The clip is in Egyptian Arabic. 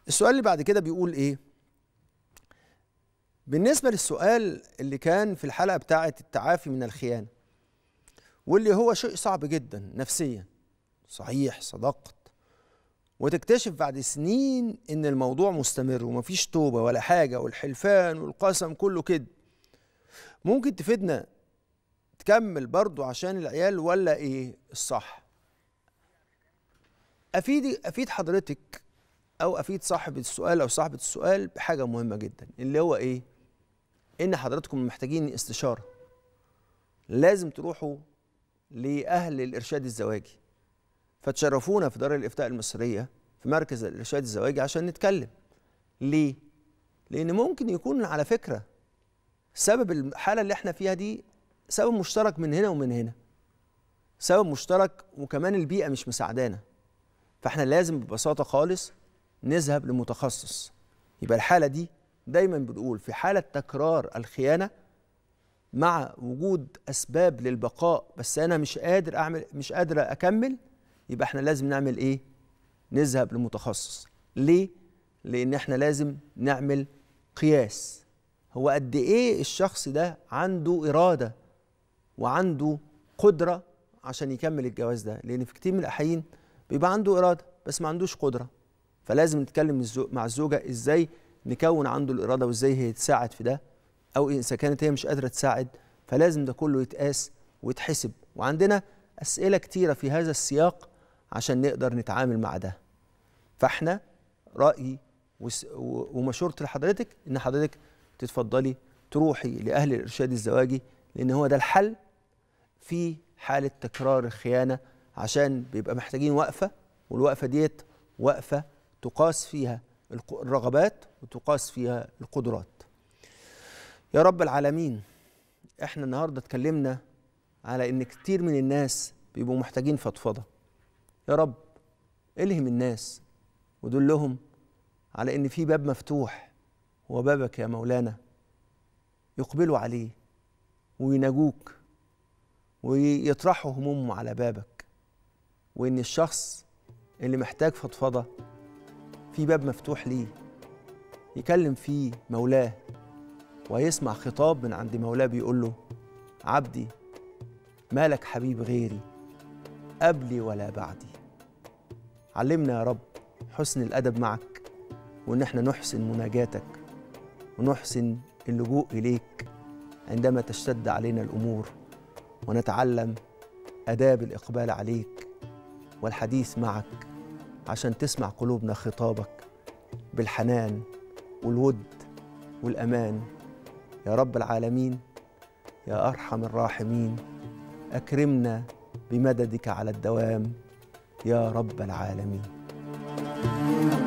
السؤال اللي بعد كده بيقول ايه بالنسبة للسؤال اللي كان في الحلقة بتاعة التعافي من الخيانة واللي هو شيء صعب جدا نفسيا صحيح صدقت وتكتشف بعد سنين ان الموضوع مستمر ومفيش توبة ولا حاجة والحلفان والقسم كله كده ممكن تفيدنا تكمل برضو عشان العيال ولا ايه الصح افيد افيد حضرتك او افيد صاحب السؤال او صاحبة السؤال بحاجة مهمة جدا اللي هو ايه ان حضراتكم محتاجين استشارة لازم تروحوا لأهل الإرشاد الزواجي فتشرفونا في دار الإفتاء المصرية في مركز الإرشاد الزواجي عشان نتكلم ليه؟ لأن ممكن يكون على فكرة سبب الحالة اللي احنا فيها دي سبب مشترك من هنا ومن هنا سبب مشترك وكمان البيئة مش مساعدانا فاحنا لازم ببساطة خالص نذهب لمتخصص يبقى الحالة دي دايما بنقول في حالة تكرار الخيانة مع وجود اسباب للبقاء بس انا مش قادر اعمل مش قادر اكمل يبقى احنا لازم نعمل ايه نذهب لمتخصص ليه لان احنا لازم نعمل قياس هو قد ايه الشخص ده عنده اراده وعنده قدره عشان يكمل الجواز ده لان في كتير من الاحيان بيبقى عنده اراده بس ما عندوش قدره فلازم نتكلم مع الزوجه ازاي نكون عنده الاراده وازاي هي تساعد في ده او اذا كانت هي مش قادره تساعد فلازم ده كله يتقاس ويتحسب وعندنا اسئله كتيره في هذا السياق عشان نقدر نتعامل مع ده فاحنا رايي ومشورتي لحضرتك ان حضرتك تتفضلي تروحي لاهل الارشاد الزواجي لان هو ده الحل في حاله تكرار الخيانه عشان بيبقى محتاجين وقفه والوقفه ديت وقفه تقاس فيها الرغبات وتقاس فيها القدرات يا رب العالمين احنا النهارده اتكلمنا على ان كتير من الناس بيبقوا محتاجين فضفضه يا رب الهم الناس ودلهم على ان في باب مفتوح هو بابك يا مولانا يقبلوا عليه ويناجوك ويطرحوا همومهم على بابك وان الشخص اللي محتاج فضفضه في باب مفتوح ليه يكلم فيه مولاه ويسمع خطاب من عند مولاه بيقول له عبدي مالك حبيب غيري قبلي ولا بعدي علمنا يا رب حسن الأدب معك وإن احنا نحسن مناجاتك ونحسن اللجوء إليك عندما تشتد علينا الأمور ونتعلم آداب الإقبال عليك والحديث معك عشان تسمع قلوبنا خطابك بالحنان والود والأمان يا رب العالمين يا ارحم الراحمين اكرمنا بمددك على الدوام يا رب العالمين